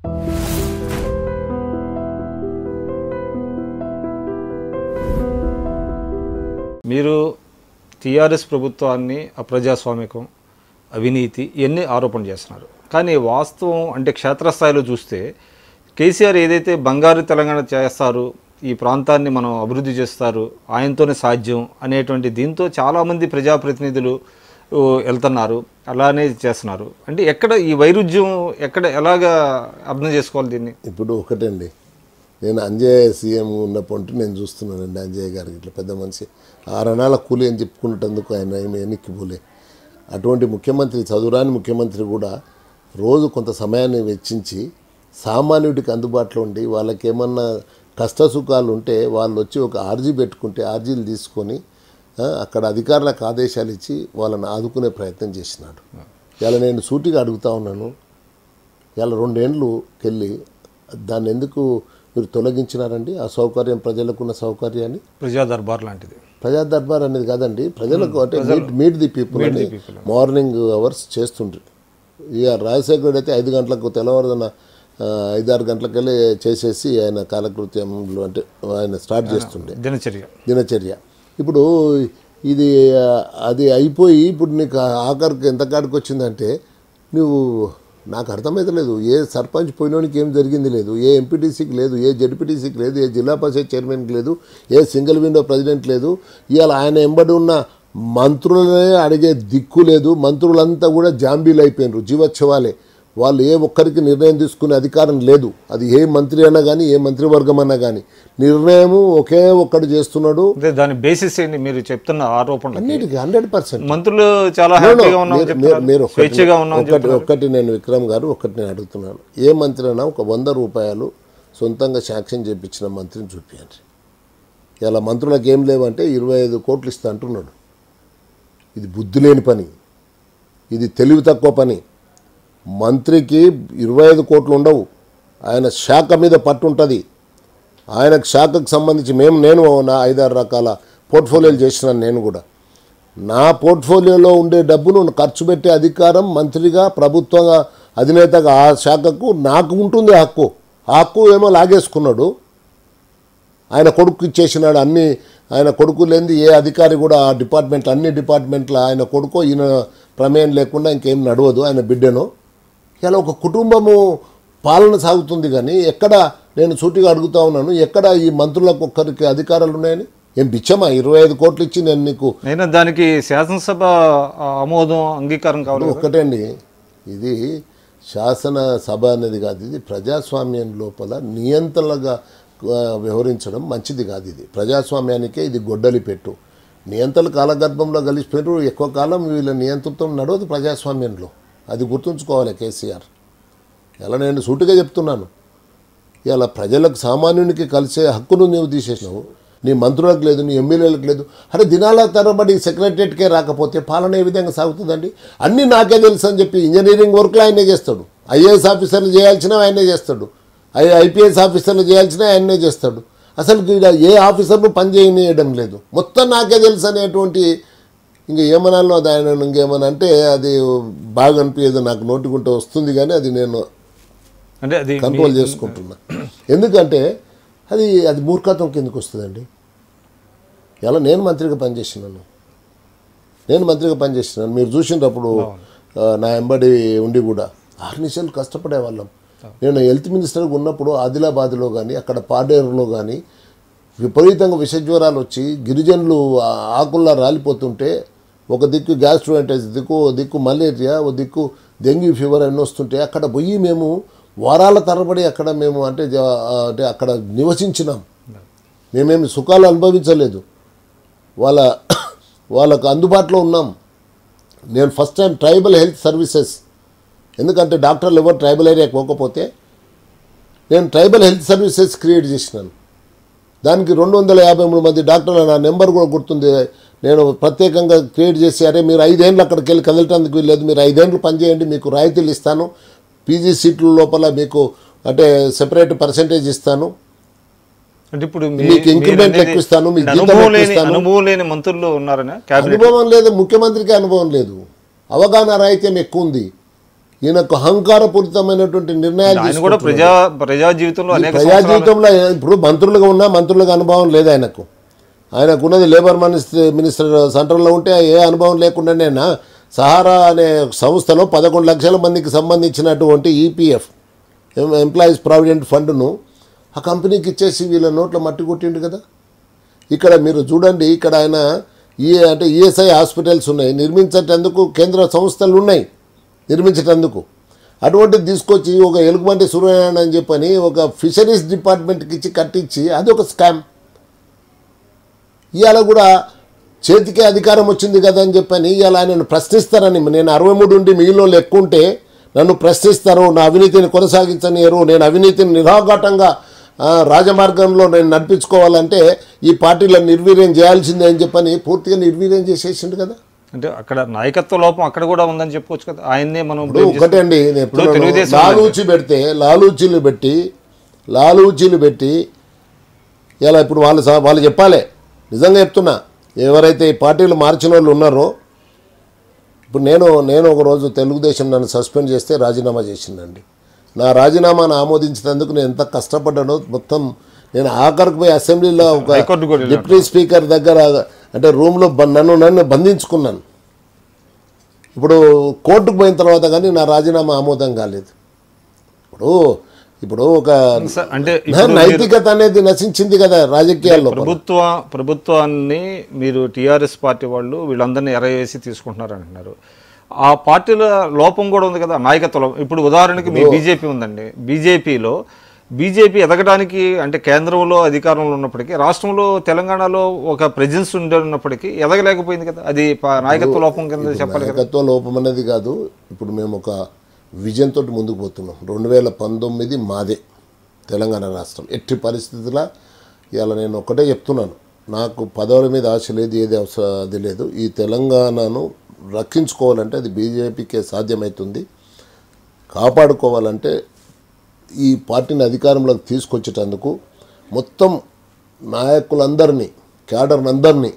మీరు టీఆర్ఎస్ ప్రభుత్వాన్ని అప్రజాస్వామికం అవినీతి ఇవన్నీ ఆరోపణ చేస్తున్నారు కానీ వాస్తవం అంటే క్షేత్రస్థాయిలో చూస్తే కేసీఆర్ ఏదైతే బంగారు తెలంగాణ చేస్తారు ఈ ప్రాంతాన్ని మనం అభివృద్ధి చేస్తారు ఆయనతోనే సాధ్యం అనేటువంటి దీంతో చాలామంది ప్రజాప్రతినిధులు ఓ, వెళ్తున్నారు అలానే చేస్తున్నారు అంటే ఎక్కడ ఈ వైరుధ్యం ఎక్కడ ఎలాగా అర్థం చేసుకోవాలి దీన్ని ఇప్పుడు ఒకటండి నేను అంజయ్య సీఎం ఉన్నప్పుడు నేను చూస్తున్నానండి అంజయ్య గారికి ఇట్లా పెద్ద మనిషి ఆరణాల కూలి అని చెప్పుకునేటందుకు ఆయన ఏమి ఎన్నికి పోలే అటువంటి ముఖ్యమంత్రి చదువురాని ముఖ్యమంత్రి కూడా రోజు కొంత సమయాన్ని వెచ్చించి సామాన్యుడికి అందుబాటులో ఉండి వాళ్ళకి ఏమన్నా కష్ట సుఖాలు ఉంటే వాళ్ళు వచ్చి ఒక ఆర్జీ పెట్టుకుంటే ఆర్జీలు తీసుకొని ఆ, అక్కడ అధికారులకు ఆదేశాలు ఇచ్చి వాళ్ళని ఆదుకునే ప్రయత్నం చేసినాడు ఇలా నేను సూటిగా అడుగుతా ఉన్నాను ఇలా రెండేండ్లుకెళ్ళి దాన్ని ఎందుకు మీరు తొలగించినారండి ఆ సౌకర్యం ప్రజలకున్న సౌకర్యాన్ని ప్రజా దర్బార్ లాంటిది ప్రజా దర్బార్ అనేది కాదండి ప్రజలకు అంటే మీట్ మీట్ ది పీపుల్ అని మార్నింగ్ అవర్స్ చేస్తుండ్రి ఇక రాజశేఖరుడు అయితే ఐదు గంటలకు తెల్లవారుదన ఆ, ఐదారు గంటలకెళ్ళి చేసేసి ఆయన కాలకృత్యంలో అంటే ఆయన స్టార్ట్ చేస్తుండే దినచర్య దినచర్య ఇప్పుడు ఇది ఆ, అది అయిపోయి ఇప్పుడు నీకు ఆ ఆఖరికి ఎంత కాడికి వచ్చిందంటే నువ్వు నాకు అర్థమైతలేదు ఏ సర్పంచ్ పోయినోనికి ఏం జరిగింది లేదు ఏ ఎంపీటీసీకి లేదు ఏ జడ్పీటీసీకి లేదు ఏ జిల్లా పరిషత్ చైర్మన్కి లేదు ఏ సింగిల్ విండో ప్రెసిడెంట్ లేదు ఇవాళ ఆయన ఎంబడి ఉన్న మంత్రులనే అడిగే దిక్కు లేదు మంత్రులంతా కూడా జాంబీలు అయిపోయినారు జీవోత్సవాలే వాళ్ళు ఏ ఒక్కరికి నిర్ణయం తీసుకునే అధికారం లేదు అది ఏ మంత్రి అన్నా కానీ ఏ మంత్రివర్గం అన్నా కానీ నిర్ణయము ఒకే ఒక్కడు చేస్తున్నాడు అంటే దాని బేసిస్ ఏంటి మీరు చెప్తున్న ఆరోపణలు అన్నిటికీ హండ్రెడ్ పర్సెంట్ మంత్రులు చాలా హ్యాపీగా ఉన్నామని చెప్తున్నారు మీరు ఒక్కటి- స్వేచ్ఛగా ఉన్నామని ఒక్కటి ఒక్కటి నేను విక్రమ్ గారు ఒక్కటి నేను అడుగుతున్నాను ఏ మంత్రి అయినా ఒక వంద రూపాయలు సొంతంగా శాంక్షన్ చేయించిన మంత్రిని చూపించండి ఇలా మంత్రులకు ఏం లేవంటే ఇరవై ఐదు కోట్లు ఇస్తా అంటున్నాడు ఇది బుద్ధి లేని పని ఇది తెలివి తక్కువ పని మంత్రికి ఇరవై ఐదు కోట్లు ఉండవు ఆయన శాఖ మీద పట్టు ఉంటుంది ఆయనకు శాఖకు సంబంధించి మేము నేను నా ఐదారు రకాల పోర్ట్ఫోలియోలు చేసినాను నేను కూడా నా పోర్ట్ఫోలియోలో ఉండే డబ్బును ఖర్చు పెట్టే అధికారం మంత్రిగా ప్రభుత్వ అధినేతగా ఆ శాఖకు నాకు ఉంటుంది హక్కు ఆ హక్కు ఏమో లాగేసుకున్నాడు ఆయన కొడుకు ఇచ్చేసినాడు అన్ని ఆయన కొడుకు లేనిది ఏ అధికారి కూడా ఆ డిపార్ట్మెంట్ అన్ని డిపార్ట్మెంట్ల ఆయన కొడుకో ఈయన ప్రమేయం లేకుండా ఇంకేం నడవదు ఆయన బిడ్డను ఇలా ఒక కుటుంబము పాలన సాగుతుంది కానీ ఎక్కడ నేను సూటిగా అడుగుతా ఉన్నాను ఎక్కడ ఈ మంత్రులకు ఒక్కరికి అధికారాలు ఉన్నాయని ఏం బిచ్చమా ఇరవై ఐదు కోట్లు ఇచ్చి నేను నీకు అయినా దానికి శాసనసభ ఆ, ఆమోదం అంగీకారం కావాలి కదా? ఒకటే అండి ఇది శాసన సభ అనేది కాదు ఇది ప్రజాస్వామ్యం లోపల నియంత్రణగా ఆ, వ్యవహరించడం మంచిది కాదు ఇది ప్రజాస్వామ్యానికే ఇది గొడ్డలి పెట్టు నియంత్రణ కాలగర్భంలో కలిసిపోయారు ఎక్కువ కాలం వీళ్ళ నియంత్రణతో నడవదు ప్రజాస్వామ్యంలో అది గుర్తుంచుకోవాలి కేసీఆర్ ఇలా నేను సూటిగా చెప్తున్నాను ఇలా ప్రజలకు సామాన్యునికి కలిసే హక్కును నీవు తీసేసినావు నీ మంత్రులకు లేదు నీ ఎమ్మెల్యేలకు లేదు అరే దినాల తరబడి సెక్రటరియట్కే రాకపోతే పాలన ఏ విధంగా సాగుతుందండి అన్నీ నాకే తెలుసు అని చెప్పి ఇంజనీరింగ్ వర్క్లు ఆయనే చేస్తాడు ఐఏఎస్ ఆఫీసర్లు చేయాల్సిన ఆయనే చేస్తాడు ఐ ఐపీఎస్ ఆఫీసర్లు చేయాల్సిన ఆయనే చేస్తాడు అసలు ఈడ ఏ ఆఫీసర్ను పని చేయనియడం లేదు మొత్తం నాకే తెలుసు అనేటువంటి ఇంక ఏమనాలో అది ఆయన ఇంకేమన్నా అంటే అది బాగా అనిపించదు నాకు నోటికుంటే వస్తుంది కానీ అది నేను అంటే అది కంట్రోల్ చేసుకుంటున్నా ఎందుకంటే అది అది మూర్ఖత్వం కిందకు వస్తుందండి ఇలా నేను మంత్రిగా పనిచేసినాను నేను మంత్రిగా పనిచేసినాను మీరు చూసినప్పుడు ఆ, నా ఎంబడి ఉండి కూడా ఆరు నిమిషాలు కష్టపడే వాళ్ళం నేను హెల్త్ మినిస్టర్గా ఉన్నప్పుడు ఆదిలాబాద్లో కానీ అక్కడ పాడేరులో కానీ విపరీతంగా విషజ్వరాలు వచ్చి గిరిజనులు ఆ ఆకుల్లా రాలిపోతుంటే ఒక దిక్కు గ్యాస్ట్రోంటైటిస్ దిక్కు ఓ దిక్కు మలేరియా ఓ దిక్కు డెంగ్యూ ఫీవర్ అన్నీ వస్తుంటే అక్కడ పోయి మేము వారాల తరబడి అక్కడ మేము అంటే జ- అంటే అక్కడ నివసించినాం మేమేమి సుఖాలు అనుభవించలేదు వాళ్ళ వాళ్ళకు అందుబాటులో ఉన్నాం నేను first time tribal health services ఎందుకంటే డాక్టర్లు ఎవరు ట్రైబల్ ఏరియాకి పోకపోతే నేను ట్రైబల్ హెల్త్ సర్వీసెస్ క్రియేట్ చేసినాను దానికి రెండు వందల యాభై మూడు మంది డాక్టర్లు నా నెంబర్ కూడా గుర్తుంది నేను ప్రత్యేకంగా క్రియేట్ చేసి అరే మీరు ఐదేళ్ళు అక్కడికి వెళ్ళి కదలటానికి వీల్లేదు మీరు ఐదేళ్ళు పనిచేయండి మీకు రాయితీలు ఇస్తాను పీజీ సీట్ల లోపల మీకు అంటే సెపరేట్ పర్సంటేజ్ ఇస్తాను అంటే ఇప్పుడు మీ- మీకు increment మీరు అనేది ఎక్కువ ఇస్తాను, మీకు జీతం అనుభవం ఎక్కువ లేని ఇస్తాను. అనుభవం లేని మంత్రులు ఉన్నారనా క్యాబినెట్ అనుభవం లేదు ముఖ్యమంత్రికి అనుభవం లేదు అవగాహన రాహిత్యం ఎక్కువ ఉంది ఈయనకు అహంకారపూరితమైనటువంటి నిర్ణయాలు ఆయన కూడా ప్రజా ప్రజా జీవితంలో అనేక ప్రజా సంవత్సరాలు జీవితంలో ఇప్పుడు మంత్రులుగా ఉన్నా మంత్రులుగా అనుభవం లేదు ఆయనకు ఆయనకు ఉన్నది లేబర్ మినిస్టర్ మినిస్టర్ సెంట్రల్లో ఉంటే ఏ అనుభవం లేకుండానేనా సహారా అనే సంస్థలో పదకొండు లక్షల మందికి సంబంధించినటువంటి ఈపీఎఫ్ ఎంప్లాయీస్ ప్రావిడెంట్ ఫండ్ను ఆ కంపెనీకి ఇచ్చేసి వీళ్ళ నోట్లో మట్టి కొట్టిండు కదా ఇక్కడ మీరు చూడండి ఇక్కడ ఆయన ఈ అంటే ఈఎస్ఐ హాస్పిటల్స్ ఉన్నాయి నిర్మించేటందుకు కేంద్ర సంస్థలు ఉన్నాయి నిర్మించేటందుకు అటువంటిది తీసుకొచ్చి ఒక ఎలుగుబంటి సూర్యనారాయణ అని చెప్పని ఒక ఫిషరీస్ డిపార్ట్మెంట్కి ఇచ్చి కట్టించి అది ఒక స్కామ్ ఇవాళ కూడా చేతికే అధికారం వచ్చింది కదా అని చెప్పని ఇవాళ ఆయనను ప్రశ్నిస్తారని నేను అరవై మూడు ఉండి మిగిలిన ఎక్కువ ఉంటే నన్ను ప్రశ్నిస్తారు నా అవినీతిని కొనసాగించనియరు నేను అవినీతిని నిరాఘాటంగా ఆ, రాజమార్గంలో నేను నడిపించుకోవాలంటే ఈ పార్టీలను నిర్వీర్యం చేయాల్సిందే అని చెప్పని పూర్తిగా నిర్వీర్యం చేసేసిండు కదా అంటే అక్కడ నాయకత్వ లోపం అక్కడ కూడా ఉందని చెప్పుకోవచ్చు కదా ఆయన్నే మనం ఇప్పుడు blame చేస్తాం. ఒకటే అండి నేను ఇప్పుడు ఎప్పుడు తెలుగుదేశం లాలూచి పెడితే లాలూచీలు పెట్టి లాలూచీలు పెట్టి ఇలా ఇప్పుడు వాళ్ళు సా- వాళ్ళు చెప్పాలి నిజంగా చెప్తున్నా ఎవరైతే ఈ పార్టీలు మార్చిన వాళ్ళు ఉన్నారో ఇప్పుడు నేను నేను ఒక రోజు తెలుగుదేశం నన్ను సస్పెండ్ చేస్తే రాజీనామా చేసిందండి నా రాజీనామాను ఆమోదించినందుకు నేను ఎంత కష్టపడ్డానో మొత్తం నేను ఆఖరికి పోయి అసెంబ్లీలో ఒక హైకోర్టు కూడా వెళ్ళాడు. డిప్యూటీ స్పీకర్ దగ్గర అంటే రూమ్లో బ- నన్ను నన్ను బంధించుకున్నాను ఇప్పుడు కోర్టుకు పోయిన తర్వాత కానీ నా రాజీనామా ఆమోదం కాలేదు ఇప్పుడు ఇప్పుడు ఒక సార్, అంటే ఇప్పుడు నైతికత అనేది నశించింది కదా రాజకీయాల్లో ప్రభుత్వ ప్రభుత్వాన్ని మీరు టీఆర్ఎస్ పార్టీ వాళ్ళు వీళ్ళందరినీ ఎరవేసి తీసుకుంటున్నారు అంటున్నారు ఆ పార్టీల లోపం కూడా ఉంది కదా నాయకత్వ లోపం ఇప్పుడు ఉదాహరణకి మీ బీజేపీ ఉందండి బీజేపీలో బీజేపీ ఎదగడానికి అంటే కేంద్రంలో అధికారంలో ఉన్నప్పటికీ రాష్ట్రంలో తెలంగాణలో ఒక ప్రెజెన్స్ ఉన్నప్పటికీ ఎదగలేకపోయింది కదా అది ప- నాయకత్వ లోపం కింద చెప్పాలి కదా నాయకత్వ లోపం అనేది కాదు ఇప్పుడు మేము ఒక విజన్ తోటి ముందుకు పోతున్నాం రెండు వేల పంతొమ్మిది మాదే తెలంగాణ రాష్ట్రం ఎట్టి పరిస్థితుల ఇవాళ నేను ఒకటే చెప్తున్నాను నాకు పదవుల మీద ఆశ లేదు ఏది అవసరం అది లేదు ఈ తెలంగాణను రక్షించుకోవాలంటే అది బీజేపీకే సాధ్యమవుతుంది కాపాడుకోవాలంటే ఈ పార్టీని అధికారంలోకి తీసుకొచ్చేటందుకు మొత్తం నాయకులందరినీ క్యాడర్ని అందరినీ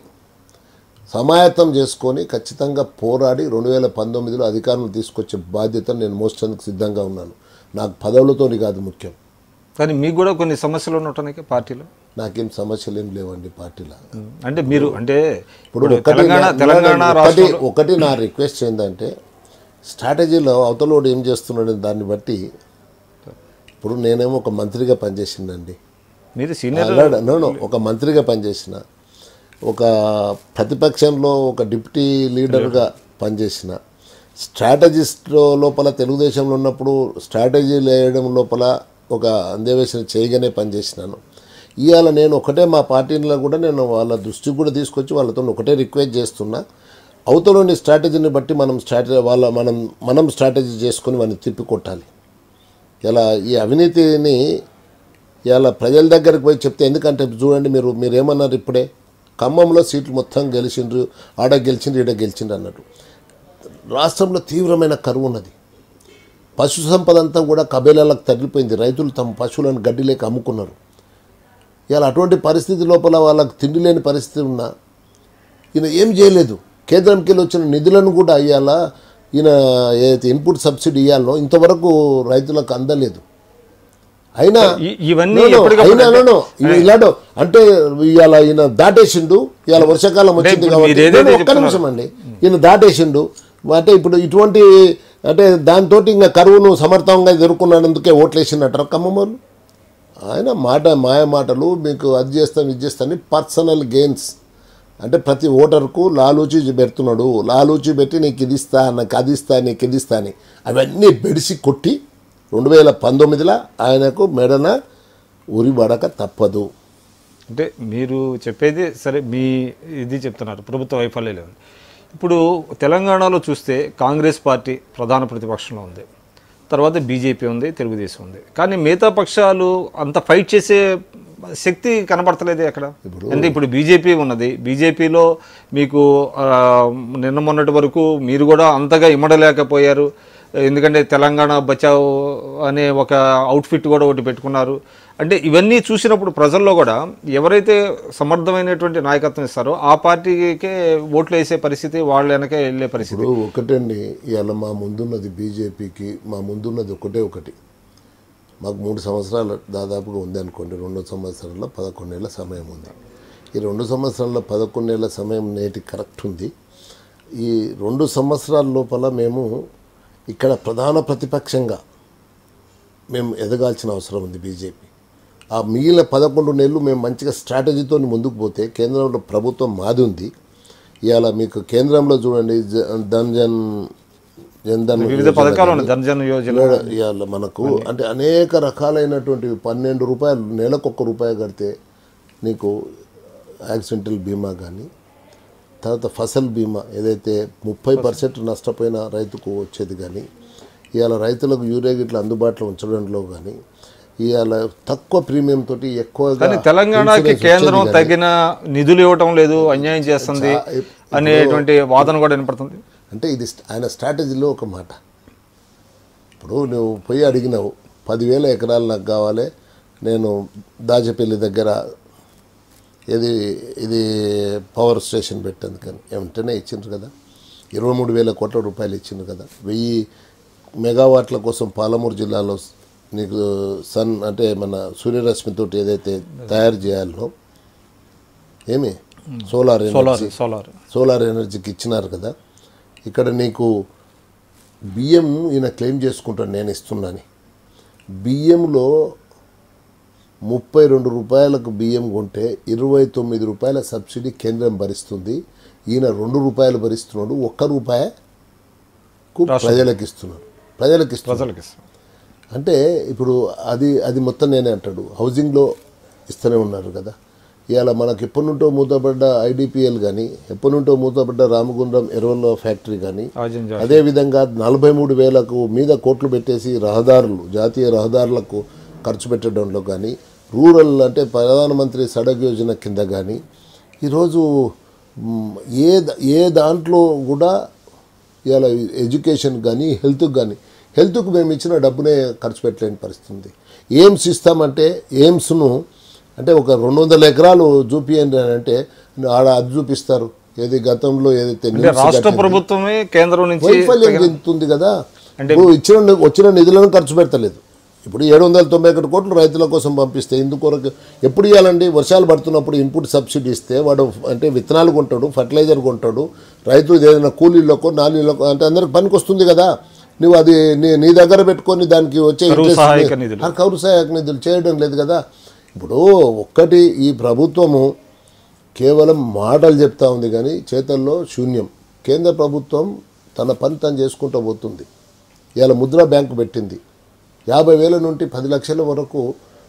సమాయత్తం చేసుకొని ఖచ్చితంగా పోరాడి రెండు వేల పంతొమ్మిదిలో అధికారంలో తీసుకొచ్చే బాధ్యత నేను మోసేందుకు సిద్ధంగా ఉన్నాను నాకు పదవులతోని కాదు ముఖ్యం కానీ మీకు కూడా కొన్ని సమస్యలు ఉన్నట్టున్నాయి పార్టీలో నాకేం సమస్యలు ఏం లేవండి పార్టీలో అంటే మీరు అంటే ఇప్పుడు ఇప్పుడు ఒకటి తెలంగాణ నా- తెలంగాణ ఒకటి రాష్ట్రంలో ఒకటి నా రిక్వెస్ట్ ఏంటంటే స్ట్రాటజీలో అవతలోడు ఏం చేస్తున్నాడు దాన్ని బట్టి ఇప్పుడు నేనేమో ఒక మంత్రిగా పనిచేసిందండి మీరు సీనియర్ అలాగే no, no, ఒక మంత్రిగా పనిచేసిన ఒక ప్రతిపక్షంలో ఒక డిప్యూటీ లీడర్గా పనిచేసిన స్ట్రాటజిస్ట్ లోపల తెలుగుదేశంలో ఉన్నప్పుడు స్ట్రాటజీ వేయడం లోపల ఒక అందేవేసిన చేయగానే పనిచేసినాను ఇవాళ నేను ఒకటే మా పార్టీలో కూడా నేను వాళ్ళ దృష్టికి కూడా తీసుకొచ్చి వాళ్ళతో ఒకటే రిక్వెస్ట్ చేస్తున్నా అవతలోని స్ట్రాటజీని బట్టి మనం స్ట్రాటజీ వాళ్ళ మనం మనం స్ట్రాటజీ చేసుకొని వాళ్ళని తిప్పి కొట్టాలి ఇలా ఈ అవినీతిని ఇలా ప్రజల దగ్గరికి పోయి చెప్తే ఎందుకంటే చూడండి మీరు మీరు ఏమన్నారు ఇప్పుడే ఖమ్మంలో సీట్లు మొత్తం గెలిచిండ్రు ఆడ గెలిచిండ్రు ఈడ గెలిచిండ్రు అన్నట్టు రాష్ట్రంలో తీవ్రమైన కరువు ఉన్నది పశు సంపద అంతా కూడా కబేలాలకు తగిలిపోయింది రైతులు తమ పశువులను గడ్డి లేక అమ్ముకున్నారు ఇలా అటువంటి పరిస్థితి లోపల వాళ్ళకి తిండి లేని పరిస్థితి ఉన్నా ఈయన ఏం చేయలేదు కేంద్రంకి వెళ్ళి వచ్చిన నిధులను కూడా ఇవాళ ఈయన ఏదైతే ఇన్పుట్ సబ్సిడీ ఇవ్వాలనో ఇంతవరకు రైతులకు అందలేదు అయినా ఈ- ఇవన్నీ No, no, ఎప్పటికప్పుడు అయినా no, no. ఇవి ఇలాంటో అంటే ఇవాళ ఈయన దాటేసిండు ఇవాళ వర్షాకాలం వచ్చింది ఇప్పుడు కాబట్టి మీరు ఏదైతే No, no, ఒక్క నిమిషం అండి ఈయన దాటేసిండు అంటే ఇప్పుడు ఇటువంటి అంటే దాంతో ఇంకా కరువును సమర్థంగా ఎదుర్కొన్నందుకే ఓట్లేసినట్టు ఖమ్మం ఆయన మాట మాయ మాటలు మీకు అది చేస్తాను ఇది చేస్తాను పర్సనల్ గెయిన్స్ అంటే ప్రతి ఓటర్కు లాలూచి పెడుతున్నాడు లాలూచి పెట్టి నీకు ఇది ఇస్తా నాకు అది ఇస్తా నీకు ఇది ఇస్తా అని అవన్నీ బెడిసి కొట్టి రెండు వేల పంతొమ్మిదిలో ఆయనకు మెడన ఉరిబడక తప్పదు అంటే మీరు చెప్పేది సరే మీ ఇది చెప్తున్నారు ప్రభుత్వ వైఫల్యం లేదు ఇప్పుడు తెలంగాణలో చూస్తే కాంగ్రెస్ పార్టీ ప్రధాన ప్రతిపక్షంలో ఉంది తర్వాత బీజేపీ ఉంది తెలుగుదేశం ఉంది కానీ మిగతా పక్షాలు అంత ఫైట్ చేసే శక్తి కనబడతలేదు అక్కడ అంటే ఇప్పుడు బీజేపీ ఉన్నది బీజేపీలో మీకు ఆ, నిన్న మొన్నటి వరకు మీరు కూడా అంతగా ఇమ్మడలేకపోయారు ఎందుకంటే తెలంగాణ బచావ్ అనే ఒక అవుట్ఫిట్ కూడా ఒకటి పెట్టుకున్నారు అంటే ఇవన్నీ చూసినప్పుడు ప్రజల్లో కూడా ఎవరైతే సమర్థమైనటువంటి నాయకత్వం ఇస్తారో ఆ పార్టీకే ఓట్లు వేసే పరిస్థితి వాళ్ళ వెనకే వెళ్ళే పరిస్థితి ఇప్పుడు ఒకటండి ఇవాళ మా ముందున్నది బీజేపీకి మా ముందున్నది ఒకటే ఒకటి మాకు మూడు సంవత్సరాలు దాదాపుగా ఉంది అనుకోండి రెండు సంవత్సరాల్లో పదకొండేళ్ల సమయం ఉంది ఈ రెండు సంవత్సరాల్లో పదకొండేళ్ల సమయం నేటి కరెక్ట్ ఉంది ఈ రెండు సంవత్సరాల లోపల మేము ఇక్కడ ప్రధాన ప్రతిపక్షంగా మేము ఎదగాల్సిన అవసరం ఉంది బీజేపీ ఆ మిగిలిన పదకొండు నెలలు మేము మంచిగా స్ట్రాటజీతో ముందుకు పోతే కేంద్రంలో ప్రభుత్వం మాది ఉంది ఇవాళ మీకు కేంద్రంలో చూడండి జ- ధన్ జన్ జన్ ధన్ వివిధ యోజన పథకాలు కానీ, ఉన్నాయి ధనజన యోజన ఇవాళ ఇవాళ మనకు అంటే అనేక రకాలైనటువంటి పన్నెండు రూపాయలు నెలకు ఒక్క రూపాయి కడితే నీకు యాక్సిడెంటల్ బీమా కానీ తర్వాత ఫసల్ బీమా ఏదైతే ముప్పై పర్సెంట్ నష్టపోయిన రైతుకు వచ్చేది కానీ ఇవాళ రైతులకు యూరియా గిట్ల అందుబాటులో ఉంచడంలో కానీ ఇవాళ తక్కువ ప్రీమియం తోటి ఎక్కువగా కానీ తెలంగాణకి ఇన్సూరెన్స్ కేంద్రం వచ్చేది కానీ తగిన నిధులు ఇవ్వటం లేదు అన్యాయం చేస్తుంది అనేటువంటి వాదన కూడా వినపడుతుంది అంటే ఇది స్ట్- ఆయన స్ట్రాటజీలో ఒక మాట ఇప్పుడు నువ్వు పోయి అడిగినావు పదివేల ఎకరాలు నాకు కావాలి నేను దాచపల్లి దగ్గర ఇది ఇది పవర్ స్టేషన్ పెట్టేందుకని వెంటనే ఇచ్చిండ్రు కదా ఇరవై మూడు వేల కోట్ల రూపాయలు ఇచ్చిండ్రు కదా వెయ్యి మెగావాట్ల కోసం పాలమూరు జిల్లాలో స్- నీకు సన్ అంటే మన సూర్యరశ్మితోటి ఏదైతే తయారు చేయాలనో ఏమి solar solar energy solar solar ఎనర్జీకి ఇచ్చినారు కదా ఇక్కడ నీకు బియ్యం ఈయన క్లెయిమ్ చేసుకుంటాను నేను ఇస్తున్నాను బియ్యంలో ముప్పై రెండు రూపాయలకు బియ్యం కొంటే ఇరవై తొమ్మిది రూపాయల సబ్సిడీ కేంద్రం భరిస్తుంది ఈయన రెండు రూపాయలు భరిస్తున్నాడు ఒక్క రూపాయకు ప్రజలకు ఇస్తున్నాడు ప్రజలకు ఇస్తున్నాడు ప్రజలకి ఇస్తాం. అంటే ఇప్పుడు అది అది మొత్తం నేనే అంటాడు హౌసింగ్లో ఇస్తూనే ఉన్నారు కదా ఇవాళ మనకి ఎప్పటి నుంటో మూతపడ్డ ఐడిపిఎల్ కానీ ఎప్పటి నుంటో మూతపడ్డ రామగుండం ఎరువుల ఫ్యాక్టరీ కానీ రాజన్ జా- అదేవిధంగా నలభై మూడు వేలకు మీద కోట్లు పెట్టేసి రహదారులు జాతీయ రహదారులకు ఖర్చు పెట్టడంలో కానీ రూరల్ అంటే ప్రధానమంత్రి సడక్ యోజన కింద కానీ ఈరోజు మ్, ఏ ద- ఏ దాంట్లో కూడా ఇవాళ ఎడ్యుకేషన్ కానీ హెల్త్కి కానీ హెల్త్కు మేము ఇచ్చిన డబ్బునే ఖర్చు పెట్టలేని పరిస్థితి ఉంది ఎయిమ్స్ ఇస్తామంటే ఎయిమ్స్ను అంటే ఒక రెండు వందల ఎకరాలు చూపియండి అని అంటే ఆడ అది చూపిస్తారు ఏది గతంలో ఏదైతే అంటే నిమ్స్ రాష్ట్ర కట్టింది. ప్రభుత్వమే కేంద్రం నుంచి వైఫల్యం చెందుతుంది కదా అంటే- ఇప్పుడు ఇచ్చిన వచ్చిన నిధులను ఖర్చు పెడతలేదు ఇప్పుడు ఏడు వందల తొంభై ఒకటి కోట్లు రైతుల కోసం పంపిస్తే ఇందుకొరకు ఎప్పుడు ఇవ్వాలండి వర్షాలు పడుతున్నప్పుడు ఇన్పుట్ సబ్సిడీ ఇస్తే వాడు అంటే విత్తనాలు కొంటాడు ఫర్టిలైజర్ కొంటాడు రైతు ఏదైనా కూలీలకో నాలీలకో అంటే అందరికి పనికి వస్తుంది కదా నువ్వు అది నీ నీ దగ్గర పెట్టుకొని దానికి వచ్చే కరువు interest సహాయక ని- నిధులు. ఆ కౌరు సహాయక నిధులు చేయడం లేదు కదా ఇప్పుడు ఒక్కటి ఈ ప్రభుత్వము కేవలం మాటలు చెప్తా ఉంది కానీ చేతల్లో శూన్యం కేంద్ర ప్రభుత్వం తన పని తను చేసుకుంటూ పోతుంది ఇవాళ ముద్రా బ్యాంకు పెట్టింది యాభై వేల నుండి పది లక్షల వరకు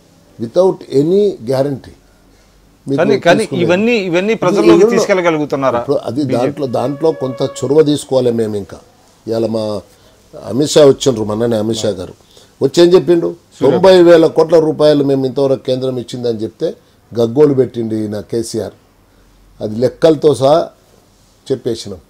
వితౌట్ ఎనీ గ్యారంటీ కానీ కానీ ఇవన్నీ ఇవన్నీ ప్రజల్లోకి తీసుకెళ్ళగలుగుతున్నారా ఇప్పుడు అది దాంట్లో దాంట్లో కొంత చొరవ తీసుకోవాలి మేము ఇంకా ఇవాళ మా అమిత్ షా వచ్చిండ్రు మొన్ననే అమిత్ షా గారు వచ్చి ఏం చెప్పిండు తొంభై వేల కోట్ల రూపాయలు మేము ఇంతవరకు కేంద్రం ఇచ్చిందని చెప్తే గగ్గోలు పెట్టిండి నా కేసీఆర్ అది లెక్కలతో సహా చెప్పేసినాం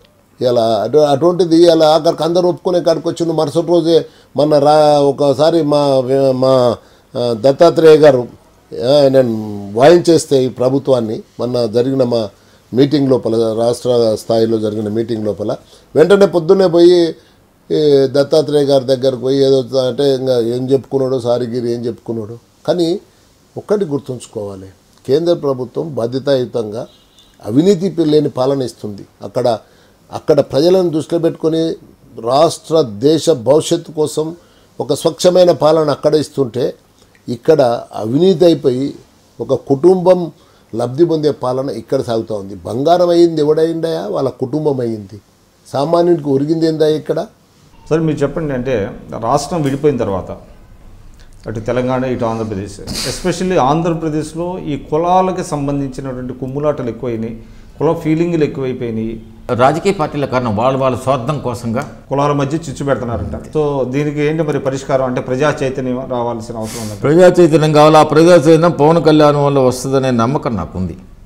ఇలా అటు అటువంటిది ఇలా ఆఖరికి అందరూ ఒప్పుకునే కాడికి వచ్చిండు మరుసటి రోజే మన రా ఒకసారి మా మా ఆ, దత్తాత్రేయ గారు ఆ, నేను వాయించేస్తే ఈ ప్రభుత్వాన్ని మొన్న జరిగిన మా మీటింగ్ లోపల రాష్ట్ర స్థాయిలో జరిగిన మీటింగ్ లోపల వెంటనే పొద్దున్నే పోయి ఈ దత్తాత్రేయ గారి దగ్గరకు పోయి ఏదో అంటే ఇంకా ఏం చెప్పుకున్నాడో సారిగిరి ఏం చెప్పుకున్నాడు కానీ ఒక్కటి గుర్తుంచుకోవాలి కేంద్ర ప్రభుత్వం బాధ్యతాయుతంగా అవినీతి లేని పాలన ఇస్తుంది అక్కడ అక్కడ ప్రజలను దృష్టిలో పెట్టుకొని రాష్ట్ర దేశ భవిష్యత్తు కోసం ఒక స్వచ్ఛమైన పాలన అక్కడ ఇస్తుంటే ఇక్కడ అవినీతి అయిపోయి ఒక కుటుంబం లబ్ధి పొందే పాలన ఇక్కడ సాగుతూ ఉంది బంగారం అయింది ఎవడైందయా వాళ్ళ కుటుంబం అయింది సామాన్యుడికి ఒరిగింది ఏందా ఇక్కడ సరే మీరు చెప్పండి అంటే రాష్ట్రం విడిపోయిన తర్వాత అటు తెలంగాణ ఇటు ఆంధ్రప్రదేశ్ ఎస్పెషల్లీ ఆంధ్రప్రదేశ్లో ఈ కులాలకి సంబంధించినటువంటి కుమ్ములాటలు ఎక్కువైనాయి కుల ఫీలింగ్లు ఎక్కువైపోయినాయి రాజకీయ పార్టీల కారణం వాళ్ళ వాళ్ళ స్వార్థం కోసంగా కులాల మధ్య చిచ్చు పెడుతున్నారంట సో దీనికి ఏంటి మరి పరిష్కారం అంటే ప్రజా చైతన్యం రావాల్సిన అవసరం ఉంది ప్రజా చైతన్యం కావాలి ఆ ప్రజా చైతన్యం పవన్ కళ్యాణ్ వల్ల వస్తుందనే నమ్మకం నాకుంది